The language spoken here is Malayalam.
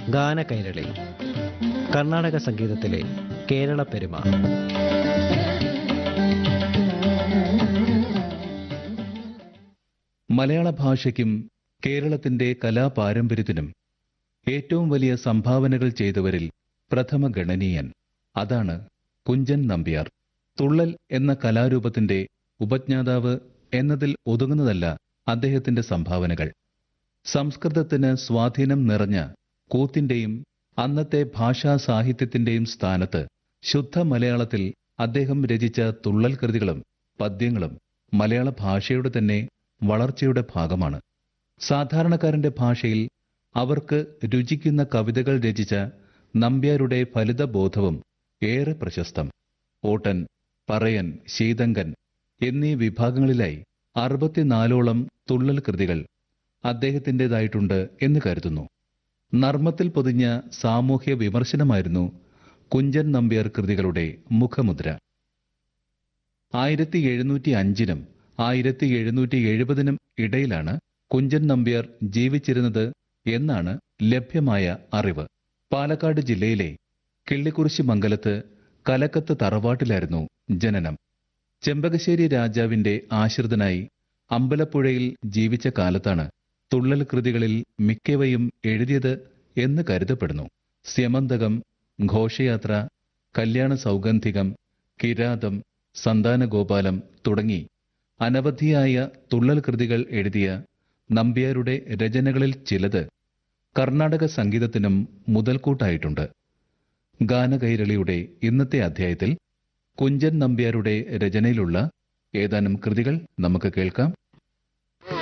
ഗാനകൈരളി കർണാടക സംഗീതത്തിലെ കേരള പെരുമ മലയാള ഭാഷയ്ക്കും കേരളത്തിന്റെ കലാപാരമ്പര്യത്തിനും ഏറ്റവും വലിയ സംഭാവനകൾ ചെയ്തവരിൽ പ്രഥമ ഗണനീയൻ അതാണ് കുഞ്ചൻ നമ്പ്യാർ തുള്ളൽ എന്ന കലാരൂപത്തിന്റെ ഉപജ്ഞാതാവ് എന്നതിൽ ഒതുങ്ങുന്നതല്ല അദ്ദേഹത്തിന്റെ സംഭാവനകൾ സംസ്കൃതത്തിന് സ്വാധീനം നിറഞ്ഞ കൂത്തിന്റെയും അന്നത്തെ ഭാഷാ സാഹിത്യത്തിന്റെയും സ്ഥാനത്ത് ശുദ്ധ മലയാളത്തിൽ അദ്ദേഹം രചിച്ച തുള്ളൽ കൃതികളും പദ്യങ്ങളും മലയാള ഭാഷയുടെ തന്നെ വളർച്ചയുടെ ഭാഗമാണ് സാധാരണക്കാരന്റെ ഭാഷയിൽ അവർക്ക് രുചിക്കുന്ന കവിതകൾ രചിച്ച നമ്പ്യാരുടെ ഫലിതബോധവും ഏറെ പ്രശസ്തം ഓട്ടൻ പറയൻ ശീതങ്കൻ എന്നീ വിഭാഗങ്ങളിലായി അറുപത്തിനാലോളം തുള്ളൽ കൃതികൾ അദ്ദേഹത്തിൻ്റെതായിട്ടുണ്ട് എന്ന് കരുതുന്നു നർമ്മത്തിൽ പൊതിഞ്ഞ സാമൂഹ്യ വിമർശനമായിരുന്നു കുഞ്ചൻ നമ്പ്യാർ കൃതികളുടെ മുഖമുദ്ര ആയിരത്തി എഴുന്നൂറ്റി അഞ്ചിനും ആയിരത്തി എഴുന്നൂറ്റി എഴുപതിനും ഇടയിലാണ് കുഞ്ചൻ നമ്പ്യാർ ജീവിച്ചിരുന്നത് എന്നാണ് ലഭ്യമായ അറിവ് പാലക്കാട് ജില്ലയിലെ കിള്ളിക്കുറിശി മംഗലത്ത് കലക്കത്ത് തറവാട്ടിലായിരുന്നു ജനനം ചെമ്പകശ്ശേരി രാജാവിന്റെ ആശ്രിതനായി അമ്പലപ്പുഴയിൽ ജീവിച്ച കാലത്താണ് തുള്ളൽ കൃതികളിൽ മിക്കവയും എഴുതിയത് എന്ന് കരുതപ്പെടുന്നു സ്യമന്തകം ഘോഷയാത്ര കല്യാണ സൗഗന്ധികം കിരാതം സന്താനഗോപാലം തുടങ്ങി അനവധിയായ തുള്ളൽ കൃതികൾ എഴുതിയ നമ്പ്യാരുടെ രചനകളിൽ ചിലത് കർണാടക സംഗീതത്തിനും മുതൽക്കൂട്ടായിട്ടുണ്ട് ഗാനകൈരളിയുടെ ഇന്നത്തെ അധ്യായത്തിൽ കുഞ്ചൻ നമ്പ്യാരുടെ രചനയിലുള്ള ഏതാനും കൃതികൾ നമുക്ക് കേൾക്കാം